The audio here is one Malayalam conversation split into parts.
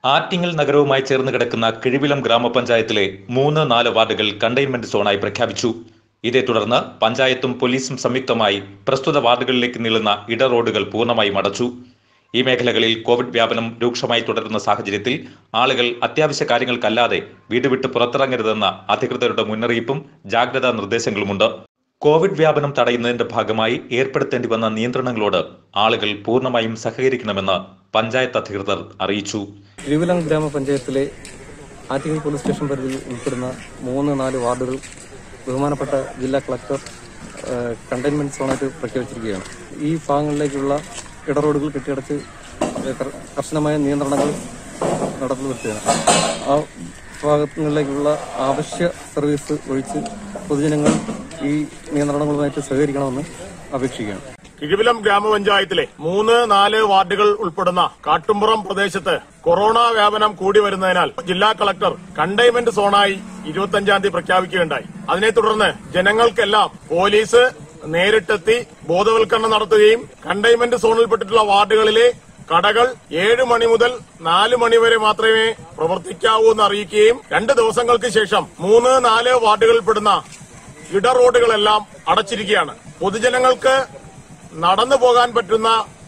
ആറ്റിങ്ങൽ നഗരവുമായി ചേർന്ന് കിടക്കുന്ന കിഴിവിലം ഗ്രാമപഞ്ചായത്തിലെ മൂന്ന് നാല് വാർഡുകൾ കണ്ടെയ്ൻമെന്റ് സോണായി പ്രഖ്യാപിച്ചു ഇതേ തുടർന്ന് പഞ്ചായത്തും പോലീസും സംയുക്തമായി പ്രസ്തുത വാർഡുകളിലേക്ക് നീളുന്ന ഇട റോഡുകൾ പൂർണ്ണമായും അടച്ചു ഈ മേഖലകളിൽ കോവിഡ് വ്യാപനം രൂക്ഷമായി തുടരുന്ന സാഹചര്യത്തിൽ ആളുകൾ അത്യാവശ്യ കാര്യങ്ങൾക്കല്ലാതെ വീട് വിട്ട് പുറത്തിറങ്ങരുതെന്ന അധികൃതരുടെ മുന്നറിയിപ്പും ജാഗ്രതാ നിർദ്ദേശങ്ങളുമുണ്ട് കോവിഡ് വ്യാപനം തടയുന്നതിന്റെ ഭാഗമായി ഏർപ്പെടുത്തേണ്ടി വന്ന നിയന്ത്രണങ്ങളോട് ആളുകൾ പൂർണ്ണമായും സഹകരിക്കണമെന്ന് പഞ്ചായത്ത് അധികൃതർ അറിയിച്ചു തിരുവിലം ഗ്രാമപഞ്ചായത്തിലെ ആറ്റിങ്ങൽ പോലീസ് സ്റ്റേഷൻ പരിധിയിൽ ഉൾപ്പെടുന്ന മൂന്ന് നാല് വാർഡുകൾ ബഹുമാനപ്പെട്ട ജില്ലാ കളക്ടർ ഏഹ്, കണ്ടെയ്ൻമെന്റ് സോണായിട്ട് പ്രഖ്യാപിച്ചിരിക്കുകയാണ് ഈ ഭാഗങ്ങളിലേക്കുള്ള ഇടറോഡുകൾ കെട്ടിയടച്ച് കർ- കർശനമായ നിയന്ത്രണങ്ങൾ നടന്നു വരുത്തുകയാണ് ആ ഭാഗങ്ങളിലേക്കുള്ള ആവശ്യ സർവീസ് ഒഴിച്ച് പൊതുജനങ്ങൾ ഈ നിയന്ത്രണങ്ങളുമായിട്ട് സഹകരിക്കണമെന്ന് അപേക്ഷിക്കുകയാണ് കിഴിവിലം ഗ്രാമപഞ്ചായത്തിലെ മൂന്ന് നാല് വാർഡുകൾ ഉൾപ്പെടുന്ന കാട്ടുംപുറം പ്രദേശത്ത് കൊറോണ വ്യാപനം കൂടി വരുന്നതിനാൽ ജില്ലാ കളക്ടർ കണ്ടെയ്ൻമെന്റ് സോണായി ഇരുപത്തിയഞ്ചാം തീയതി പ്രഖ്യാപിക്കുകയുണ്ടായി അതിനെ തുടർന്ന് ജനങ്ങൾക്കെല്ലാം പോലീസ് നേരിട്ടെത്തി ബോധവൽക്കരണം നടത്തുകയും കണ്ടെയ്ൻമെന്റ് സോണിൽപ്പെട്ടിട്ടുള്ള വാർഡുകളിലെ കടകൾ ഏഴ് മണി മുതൽ നാല് മണി വരെ മാത്രമേ പ്രവർത്തിക്കാവൂ എന്ന് അറിയിക്കുകയും രണ്ട് ദിവസങ്ങൾക്ക് ശേഷം മൂന്ന് നാല് വാർഡുകളിൽപ്പെടുന്ന ഇട റോഡുകളെല്ലാം അടച്ചിരിക്കുകയാണ് പൊതുജനങ്ങൾക്ക് നടന്നു പോകാൻ പറ്റുന്ന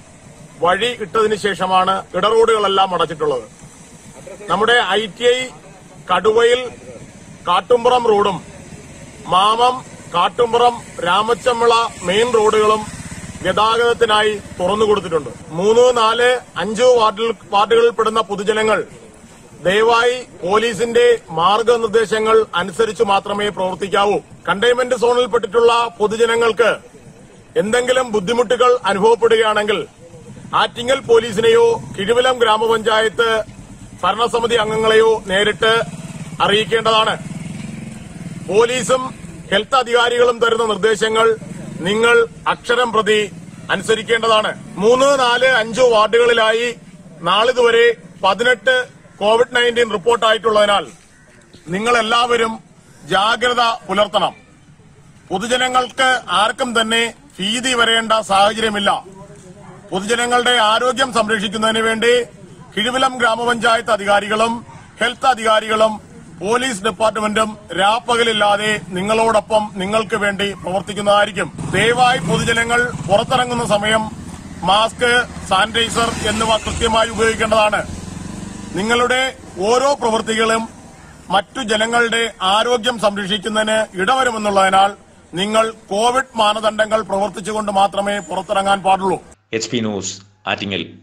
വഴി ഇട്ടതിന് ശേഷമാണ് ഇട റോഡുകളെല്ലാം അടച്ചിട്ടുള്ളത് നമ്മുടെ ഐ ടി ഐ കടുവയിൽ കാട്ടുംപുറം റോഡും മാമം കാട്ടുംപുറം രാമച്ചമ്മിള മെയിൻ റോഡുകളും ഗതാഗതത്തിനായി തുറന്നു കൊടുത്തിട്ടുണ്ട് മൂന്ന് നാല് അഞ്ച് വാർഡിൽ വാർഡുകളിൽപ്പെടുന്ന പൊതുജനങ്ങൾ ദയവായി പോലീസിന്റെ മാർഗനിർദ്ദേശങ്ങൾ അനുസരിച്ച് മാത്രമേ പ്രവർത്തിക്കാവൂ കണ്ടെയ്ൻമെന്റ് സോണിൽപ്പെട്ടിട്ടുള്ള പൊതുജനങ്ങൾക്ക് എന്തെങ്കിലും ബുദ്ധിമുട്ടുകൾ അനുഭവപ്പെടുകയാണെങ്കിൽ ആറ്റിങ്ങൽ പോലീസിനെയോ കിഴുവിലം ഗ്രാമപഞ്ചായത്ത് ഭരണസമിതി അംഗങ്ങളെയോ നേരിട്ട് അറിയിക്കേണ്ടതാണ് പോലീസും ഹെൽത്ത് അധികാരികളും തരുന്ന നിർദ്ദേശങ്ങൾ നിങ്ങൾ അക്ഷരം പ്രതി അനുസരിക്കേണ്ടതാണ് മൂന്ന് നാല് അഞ്ച് വാർഡുകളിലായി നാളിതുവരെ പതിനെട്ട് കോവിഡ് നയൻറ്റീൻ റിപ്പോർട്ടായിട്ടുള്ളതിനാൽ നിങ്ങൾ എല്ലാവരും ജാഗ്രത പുലർത്തണം പൊതുജനങ്ങൾക്ക് ആർക്കും തന്നെ ഭീതി വരേണ്ട സാഹചര്യമില്ല പൊതുജനങ്ങളുടെ ആരോഗ്യം സംരക്ഷിക്കുന്നതിന് വേണ്ടി കിഴുവിലം ഗ്രാമപഞ്ചായത്ത് അധികാരികളും ഹെൽത്ത് അധികാരികളും പോലീസ് ഡിപ്പാർട്ട്മെന്റും രാപ്പകലില്ലാതെ നിങ്ങളോടൊപ്പം നിങ്ങൾക്ക് വേണ്ടി പ്രവർത്തിക്കുന്നതായിരിക്കും ദയവായി പൊതുജനങ്ങൾ പുറത്തിറങ്ങുന്ന സമയം മാസ്ക് സാനിറ്റൈസർ എന്നിവ കൃത്യമായി ഉപയോഗിക്കേണ്ടതാണ് നിങ്ങളുടെ ഓരോ പ്രവൃത്തികളും മറ്റു ജനങ്ങളുടെ ആരോഗ്യം സംരക്ഷിക്കുന്നതിന് ഇടവരുമെന്നുള്ളതിനാൽ നിങ്ങൾ കോവിഡ് മാനദണ്ഡങ്ങൾ പ്രവർത്തിച്ചുകൊണ്ട് മാത്രമേ പുറത്തിറങ്ങാൻ പാടുള്ളൂ എച്ച് പി ന്യൂസ് ആറ്റിങ്ങൽ